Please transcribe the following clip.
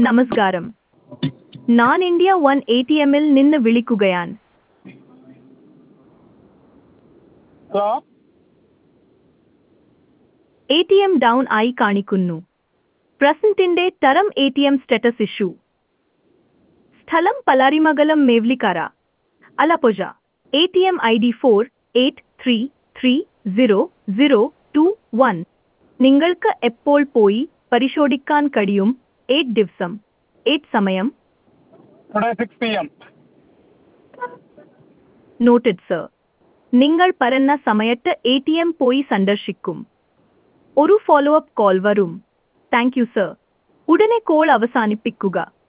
നമസ്കാരം ഞാൻ India one A T എമ്മിൽ നിന്ന് വിളിക്കുകയാണ് hello A T M down ആയി കാണിക്കുന്നു പ്രശ്നത്തിന്റെ തരം A T M status issue സ്ഥലം Palarimangalam Mavelikkara Alappuzha A T M I D four eight three three zero zero two one നിങ്ങൾക്ക് എപ്പോൾ പോയി പരിശോധിക്കാൻ കഴിയും എയ്റ്റ് ദിവസം എയ്റ്റ് സമയം today six P M noted sir നിങ്ങൾ പറഞ്ഞ സമയത്ത് എ ടി എം പോയി സന്ദർശിക്കും ഒരു ഫോളോ അപ്പ് കോൾ വരും താങ്ക് യു സർ ഉടനെ കോൾ അവസാനിപ്പിക്കുക